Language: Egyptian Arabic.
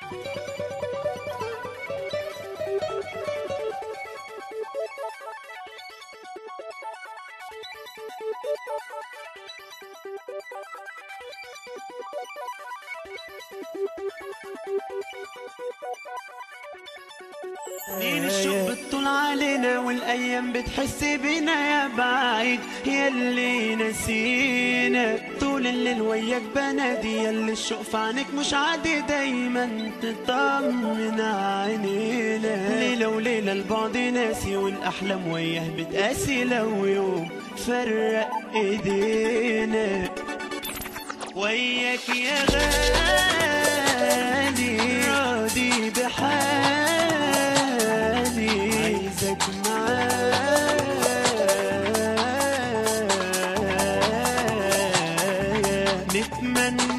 مين الشوق بتطول علينا والايام بتحس بينا يا بعيد يلي نسينا طول الليل وياك بنادي يلي الشوق في عينك مش عادي دايما تطمن عينينا ليلة وليلة البعد ناسي والاحلام وياه بتقاسي لو يوم فرق ايدينا وياك يا غالي راضي بحالي عايزك معايا نتمنى